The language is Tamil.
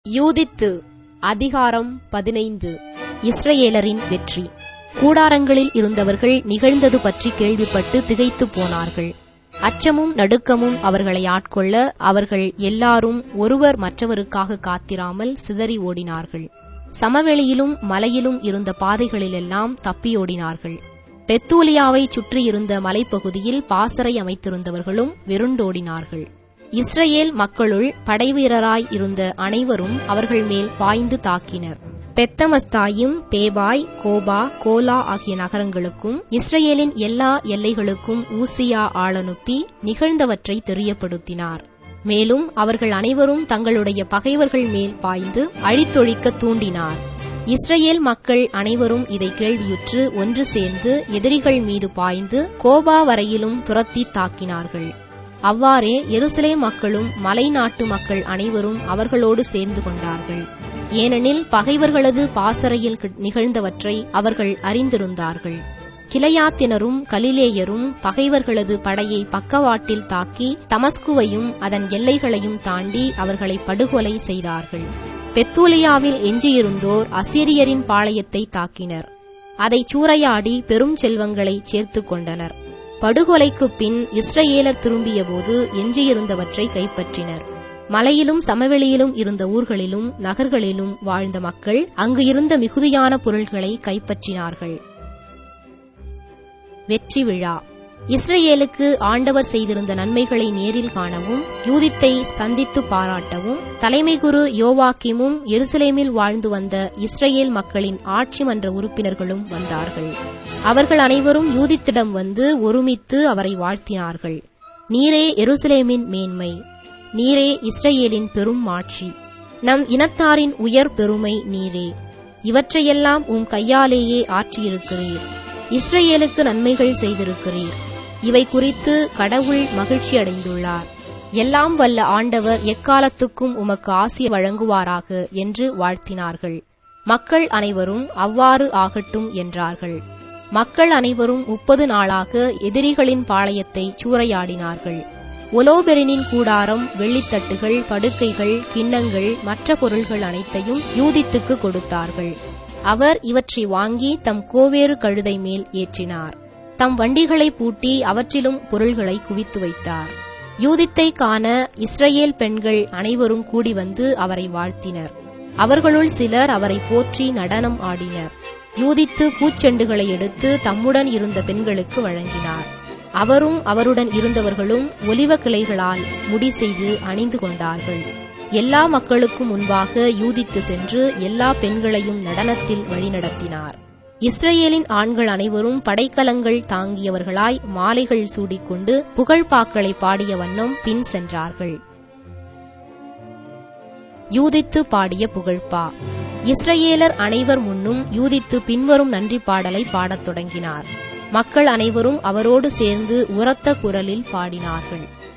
யூதித்து அதிகாரம் பதினைந்து இஸ்ரவேலரின் வெற்றி கூடாரங்களில் இருந்தவர்கள் நிகழ்ந்தது பற்றி கேள்விப்பட்டு திகைத்துப் போனார்கள் அச்சமும் நடுக்கமும் அவர்களை ஆட்கொள்ள அவர்கள் எல்லாரும் ஒருவர் மற்றவருக்காக காத்திராமல் சிதறி ஓடினார்கள் சமவெளியிலும் மலையிலும் இருந்த பாதைகளிலெல்லாம் தப்பியோடினார்கள் பெத்தூலியாவைச் சுற்றியிருந்த மலைப்பகுதியில் பாசறை அமைத்திருந்தவர்களும் வெருண்டோடினார்கள் இஸ்ரவேல் மக்களுள் படைவீரராய் இருந்த அனைவரும் அவர்கள் மேல் பாய்ந்து தாக்கினர் பெத்தமஸ்தாயும் பேபாய் கோபா கோலா ஆகிய நகரங்களுக்கும் இஸ்ரேலின் எல்லா எல்லைகளுக்கும் ஊசியா ஆளனுப்பி நிகழ்ந்தவற்றை தெரியப்படுத்தினார் மேலும் அவர்கள் அனைவரும் தங்களுடைய பகைவர்கள் மேல் பாய்ந்து அழித்தொழிக்க தூண்டினார் இஸ்ரேல் மக்கள் அனைவரும் இதை கேள்வியுற்று ஒன்று சேர்ந்து எதிரிகள் மீது பாய்ந்து கோபா வரையிலும் துரத்தி தாக்கினார்கள் அவ்வாறே எருசலேம் மக்களும் மலை நாட்டு மக்கள் அனைவரும் அவர்களோடு சேர்ந்து கொண்டார்கள் ஏனெனில் பகைவர்களது பாசறையில் நிகழ்ந்தவற்றை அவர்கள் அறிந்திருந்தார்கள் கிளையாத்தினரும் கலிலேயரும் பகைவர்களது படையை பக்கவாட்டில் தாக்கி தமஸ்குவையும் அதன் எல்லைகளையும் தாண்டி அவர்களை படுகொலை செய்தார்கள் பெத்தூலியாவில் எஞ்சியிருந்தோர் அசிரியரின் பாளையத்தை தாக்கினர் அதை சூறையாடி பெரும் செல்வங்களை சேர்த்து கொண்டனர் படுகொலைக்குப் பின் இஸ்ரேலர் திரும்பியபோது எஞ்சியிருந்தவற்றை கைப்பற்றினர் மலையிலும் சமவெளியிலும் இருந்த ஊர்களிலும் நகர்களிலும் வாழ்ந்த மக்கள் அங்கு இருந்த மிகுதியான பொருள்களை கைப்பற்றினார்கள் வெற்றி விழா இஸ்ரேலுக்கு ஆண்டவர் செய்திருந்த நன்மைகளை நேரில் காணவும் யூதித்தை சந்தித்து பாராட்டவும் தலைமை குரு யோவாக்கிமும் எருசலேமில் வாழ்ந்து வந்த இஸ்ரேல் மக்களின் ஆட்சி மன்ற உறுப்பினர்களும் வந்தார்கள் அவர்கள் அனைவரும் யூதித்திடம் வந்து ஒருமித்து அவரை வாழ்த்தினார்கள் நீரே எருசலேமின் மேன்மை நீரே இஸ்ரேலின் பெரும் மாட்சி நம் இனத்தாரின் உயர் பெருமை நீரே இவற்றையெல்லாம் உம் கையாலேயே ஆற்றியிருக்கிறீர் இஸ்ரேலுக்கு நன்மைகள் செய்திருக்கிறீர் இவை குறித்து கடவுள் மகிழ்ச்சி அடைந்துள்ளார் எல்லாம் வல்ல ஆண்டவர் எக்காலத்துக்கும் உமக்கு ஆசிய வழங்குவாராக என்று வாழ்த்தினார்கள் மக்கள் அனைவரும் அவ்வாறு ஆகட்டும் என்றார்கள் மக்கள் அனைவரும் முப்பது நாளாக எதிரிகளின் பாளையத்தை சூறையாடினார்கள் ஒலோபெரினின் கூடாரம் வெள்ளித்தட்டுகள் படுக்கைகள் கிண்ணங்கள் மற்ற பொருள்கள் அனைத்தையும் யூதித்துக்கு கொடுத்தார்கள் அவர் இவற்றை வாங்கி தம் கோவேறு கழுதை மேல் ஏற்றினார் தம் வண்டிகளை பூட்டி அவற்றிலும் பொருள்களை குவித்து வைத்தார் யூதித்தை காண இஸ்ரேல் பெண்கள் அனைவரும் கூடி வந்து அவரை வாழ்த்தினர் அவர்களுள் சிலர் அவரை போற்றி நடனம் ஆடினர் யூதித்து பூச்செண்டுகளை எடுத்து தம்முடன் இருந்த பெண்களுக்கு வழங்கினார் அவரும் அவருடன் இருந்தவர்களும் ஒலிவ கிளைகளால் முடி செய்து அணிந்து கொண்டார்கள் எல்லா மக்களுக்கும் முன்பாக யூதித்து சென்று எல்லா பெண்களையும் நடனத்தில் வழிநடத்தினார் இஸ்ரேலின் ஆண்கள் அனைவரும் படைக்கலங்கள் தாங்கியவர்களாய் மாலைகள் சூடிக்கொண்டு புகழ்பாக்களை பாடிய வண்ணம் பின் சென்றார்கள் யூதித்து பாடிய புகழ்பா இஸ்ரேலர் அனைவர் முன்னும் யூதித்து பின்வரும் நன்றி பாடலை பாடத் தொடங்கினார் மக்கள் அனைவரும் அவரோடு சேர்ந்து உரத்த குரலில் பாடினார்கள்